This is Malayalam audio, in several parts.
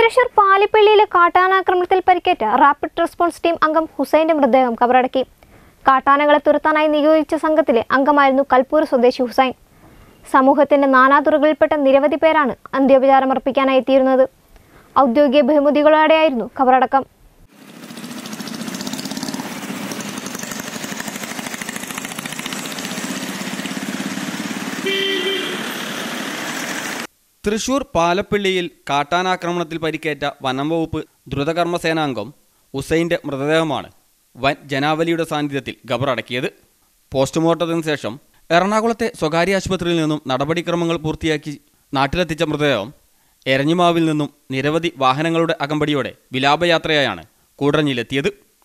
തൃശൂർ പാലിപ്പള്ളിയിലെ കാട്ടാനാക്രമണത്തിൽ പരിക്കേറ്റ റാപ്പിഡ് റെസ്പോൺസ് ടീം അംഗം ഹുസൈന്റെ മൃതദേഹം കബറടക്കി കാട്ടാനകളെ തുരത്താനായി നിയോഗിച്ച സംഘത്തിലെ അംഗമായിരുന്നു കൽപ്പൂർ സ്വദേശി ഹുസൈൻ സമൂഹത്തിന്റെ നാനാതുറകളിൽപ്പെട്ട നിരവധി പേരാണ് അന്ത്യോപചാരം അർപ്പിക്കാനായി എത്തിയിരുന്നത് ഔദ്യോഗിക ബഹുമതികളോടെയായിരുന്നു കബറടക്കം തൃശൂർ പാലപ്പള്ളിയിൽ കാട്ടാനാക്രമണത്തിൽ പരിക്കേറ്റ വനം വകുപ്പ് ദ്രുതകർമ്മസേനാംഗം ഉസൈൻ്റെ മൃതദേഹമാണ് വൻ ജനാവലിയുടെ സാന്നിധ്യത്തിൽ ഖബറടക്കിയത് പോസ്റ്റ്മോർട്ടത്തിന് ശേഷം എറണാകുളത്തെ സ്വകാര്യ ആശുപത്രിയിൽ നിന്നും നടപടിക്രമങ്ങൾ പൂർത്തിയാക്കി നാട്ടിലെത്തിച്ച മൃതദേഹം എരഞ്ഞിമാവിൽ നിന്നും നിരവധി വാഹനങ്ങളുടെ അകമ്പടിയോടെ വിലാപയാത്രയായാണ് കൂടറഞ്ഞിലെത്തിയത്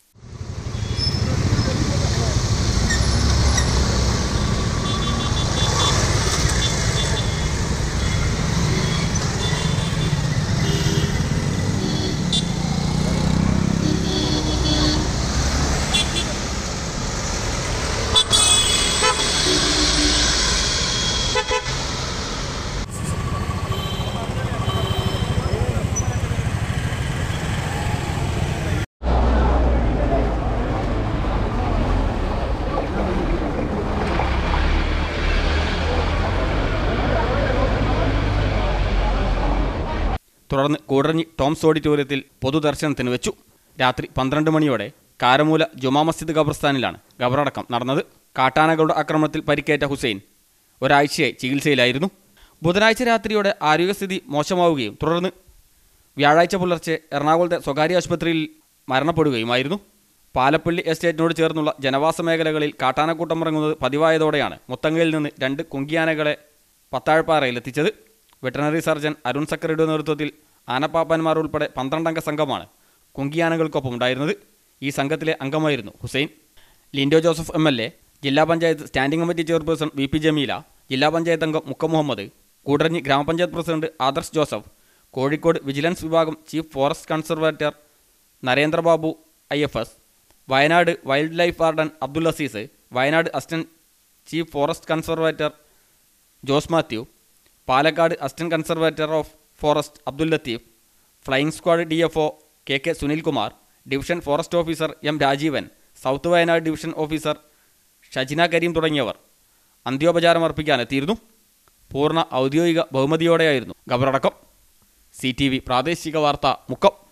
തുടർന്ന് കൂടറഞ്ഞി ടോംസ് ഓഡിറ്റോറിയത്തിൽ പൊതുദർശനത്തിന് വെച്ചു രാത്രി പന്ത്രണ്ട് മണിയോടെ കാരമൂല ജുമാ മസ്ജിദ് ഖബർസ്ഥാനിലാണ് ഖബറടക്കം നടന്നത് കാട്ടാനകളുടെ ആക്രമണത്തിൽ പരിക്കേറ്റ ഹുസൈൻ ഒരാഴ്ചയായി ചികിത്സയിലായിരുന്നു ബുധനാഴ്ച രാത്രിയോടെ ആരോഗ്യസ്ഥിതി മോശമാവുകയും തുടർന്ന് വ്യാഴാഴ്ച പുലർച്ചെ എറണാകുളത്തെ സ്വകാര്യ ആശുപത്രിയിൽ മരണപ്പെടുകയുമായിരുന്നു പാലപ്പള്ളി എസ്റ്റേറ്റിനോട് ചേർന്നുള്ള ജനവാസ മേഖലകളിൽ കാട്ടാനക്കൂട്ടം ഇറങ്ങുന്നത് പതിവായതോടെയാണ് മുത്തങ്ങയിൽ നിന്ന് രണ്ട് കുങ്കിയാനകളെ പത്താഴ്പാറയിൽ എത്തിച്ചത് വെറ്ററിനറി സർജൻ അരുൺ സക്കറിയുടെ നേതൃത്വത്തിൽ ആനപ്പാപ്പന്മാർ ഉൾപ്പെടെ പന്ത്രണ്ടംഗ സംഘമാണ് കുങ്കിയാനകൾക്കൊപ്പം ഉണ്ടായിരുന്നത് ഈ സംഘത്തിലെ അംഗമായിരുന്നു Hussain Linto Joseph M L A ജില്ലാ panchayat standing committee chairperson V P Jameela ജില്ലാ പഞ്ചായത്ത് അംഗം മുക്ക മുഹമ്മദ് കൂടരഞ്ഞി ഗ്രാമപഞ്ചായത്ത് പ്രസിഡന്റ് ആദർശ് ജോസഫ് കോഴിക്കോട് വിജിലൻസ് വിഭാഗം chief forest conservator Narendra Babu I F S Wayanad wild life warden Abdul Azeez Wayanad assistant chief forest conservator Jose Mathew Palakkad assistant conservator of forest Abdul Latheef flying squad D F O K K Sunilkumar division forest officer M Rajeevan south Wayanad division officer Shajina Kareem തുടങ്ങിയവർ അന്ത്യോപചാരം അർപ്പിക്കാനെത്തിയിരുന്നു പൂർണ്ണ ഔദ്യോഗിക ബഹുമതിയോടെയായിരുന്നു ഖബറടക്കം സി ടി വി പ്രാദേശിക വാർത്ത മുക്കം